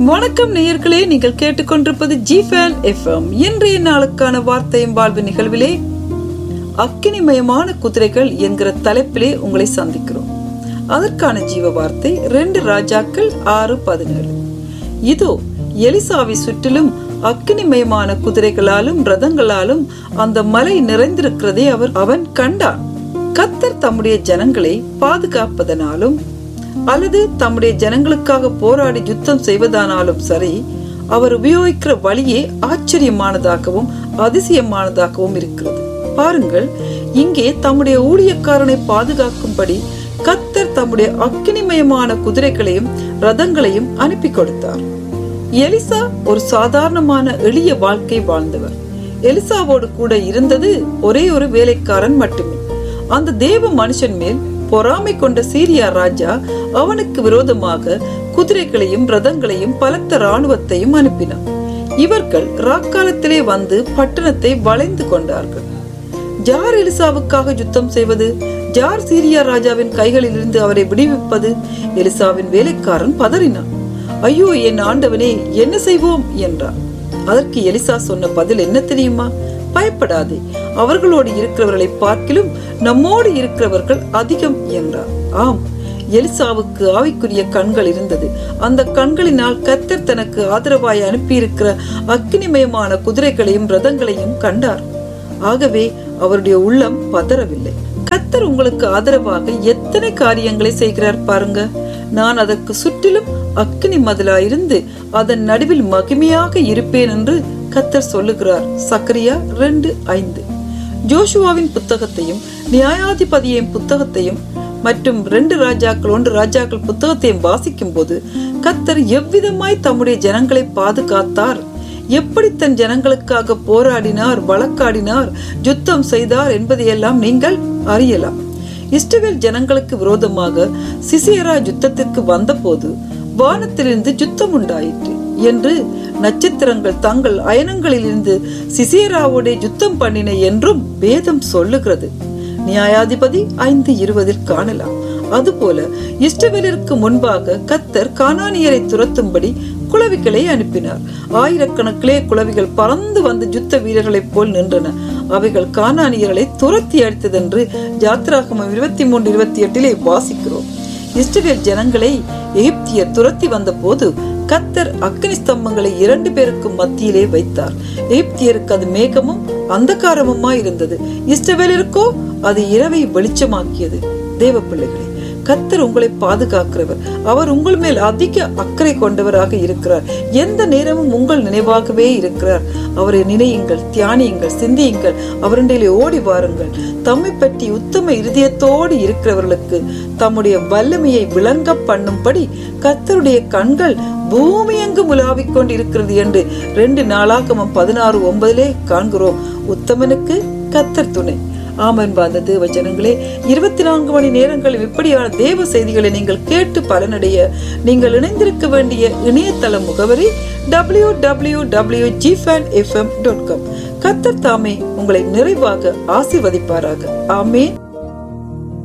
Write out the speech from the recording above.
வணக்கம் நேயர்களே நீங்கள் கேட்டுக்கொண்டிருப்பது ஜி ஃபேன் எஃப்எம் இன்றைய நாளுக்கான வார்த்தையும் வாழ்வு நிகழ்விலே அக்கினிமயமான குதிரைகள் என்கிற தலைப்பிலே உங்களை சந்திக்கிறோம் அதற்கான ஜீவ வார்த்தை ரெண்டு ராஜாக்கள் ஆறு பதினேழு இதோ எலிசாவை சுற்றிலும் அக்கினிமயமான குதிரைகளாலும் ரதங்களாலும் அந்த மலை நிறைந்திருக்கிறதை அவர் அவன் கண்டான் கத்தர் தம்முடைய ஜனங்களை பாதுகாப்பதனாலும் அல்லது தம்முடைய ஜனங்களுக்காக போராடி யுத்தம் செய்வதானாலும் சரி அவர் உபயோகிக்கிற வழியே ஆச்சரியமானதாகவும் அதிசயமானதாகவும் இருக்கிறது பாருங்கள் இங்கே தம்முடைய ஊழியக்காரனை பாதுகாக்கும்படி கத்தர் தம்முடைய அக்கினிமயமான குதிரைகளையும் ரதங்களையும் அனுப்பி கொடுத்தார் எலிசா ஒரு சாதாரணமான எளிய வாழ்க்கை வாழ்ந்தவர் எலிசாவோடு கூட இருந்தது ஒரே ஒரு வேலைக்காரன் மட்டுமே அந்த தேவ மனுஷன் மேல் பொறாமை கொண்ட சீரியா ராஜா அவனுக்கு விரோதமாக குதிரைகளையும் ரதங்களையும் பலத்த இராணுவத்தையும் அனுப்பினான் இவர்கள் ராக்காலத்திலே வந்து பட்டணத்தை வளைந்து கொண்டார்கள் ஜார் எலிசாவுக்காக யுத்தம் செய்வது ஜார் சீரியா ராஜாவின் கைகளில் இருந்து அவரை விடுவிப்பது எலிசாவின் வேலைக்காரன் பதறினான் ஐயோ என் ஆண்டவனே என்ன செய்வோம் என்றார் அதற்கு எலிசா சொன்ன பதில் என்ன தெரியுமா பயப்படாதே அவர்களோடு இருக்கிறவர்களை பார்க்கிலும் நம்மோடு இருக்கிறவர்கள் அதிகம் என்றார் ஆம் எலிசாவுக்கு ஆவிக்குரிய கண்கள் இருந்தது அந்த கண்களினால் கத்தர் தனக்கு ஆதரவாய் அனுப்பியிருக்கிற அக்கினிமயமான குதிரைகளையும் ரதங்களையும் கண்டார் ஆகவே அவருடைய உள்ளம் பதறவில்லை கத்தர் உங்களுக்கு ஆதரவாக எத்தனை காரியங்களை செய்கிறார் பாருங்க நான் அதற்கு சுற்றிலும் அக்கினி மதிலாயிருந்து அதன் நடுவில் மகிமையாக இருப்பேன் என்று கத்தர் சொல்லுகிறார் சக்கரியா ரெண்டு ஐந்து ஜோஷுவாவின் புத்தகத்தையும் நியாயாதிபதியின் புத்தகத்தையும் மற்றும் ரெண்டு ராஜாக்கள் ஒன்று ராஜாக்கள் புத்தகத்தையும் வாசிக்கும் போது கத்தர் எவ்விதமாய் தம்முடைய ஜனங்களை பாதுகாத்தார் எப்படி தன் ஜனங்களுக்காக போராடினார் வழக்காடினார் யுத்தம் செய்தார் என்பதையெல்லாம் நீங்கள் அறியலாம் இஸ்ரவேல் ஜனங்களுக்கு விரோதமாக சிசியரா யுத்தத்திற்கு வந்தபோது வானத்திலிருந்து யுத்தம் உண்டாயிற்று என்று நட்சத்திரங்கள் தங்கள் அயனங்களிலிருந்து சிசேராவோட யுத்தம் பண்ணின என்றும் வேதம் சொல்லுகிறது நியாயாதிபதி ஐந்து இருபதில் காணலாம் அதுபோல இஷ்டவேலருக்கு முன்பாக கத்தர் கானானியரை துரத்தும்படி குளவிகளை அனுப்பினார் ஆயிரக்கணக்கிலே குளவிகள் பறந்து வந்து யுத்த வீரர்களைப் போல் நின்றன அவைகள் கானானியர்களை துரத்தி அடித்ததென்று ஜாத்ராகமம் இருபத்தி மூன்று இருபத்தி எட்டிலே வாசிக்கிறோம் இஸ்ரவேல் ஜனங்களை எகிப்தியர் துரத்தி வந்த போது கத்தர் அக்னி ஸ்தம்பங்களை இரண்டு பேருக்கும் மத்தியிலே வைத்தார் எகிப்தியருக்கு அது மேகமும் அந்தகாரமுமா இருந்தது இஸ்ரவேலருக்கோ அது இரவை வெளிச்சமாக்கியது தேவ பிள்ளைகளே கத்தர் உங்களை பாதுகாக்கிறவர் அவர் உங்கள் மேல் அதிக அக்கறை கொண்டவராக இருக்கிறார் எந்த நேரமும் உங்கள் நினைவாகவே இருக்கிறார் அவரை நினையுங்கள் தியானியுங்கள் சிந்தியுங்கள் அவருடைய ஓடி வாருங்கள் தம்மை பற்றி உத்தம இருதயத்தோடு இருக்கிறவர்களுக்கு தம்முடைய வல்லமையை விளங்க பண்ணும்படி கத்தருடைய கண்கள் பூமி எங்கு உலாவிக் கொண்டிருக்கிறது என்று ரெண்டு நாளாகமம் பதினாறு ஒன்பதிலே காண்கிறோம் உத்தமனுக்கு கத்தர் துணை ஆமன் பாந்த தேவ ஜனங்களே இருபத்தி நான்கு மணி நேரங்களில் இப்படியான தேவ செய்திகளை நீங்கள் கேட்டு பலனடைய நீங்கள் இணைந்திருக்க வேண்டிய இணையதள முகவரி W W W G fan FM dot com கத்தர் தாமே உங்களை நிறைவாக ஆசிர்வதிப்பாராக ஆமேன்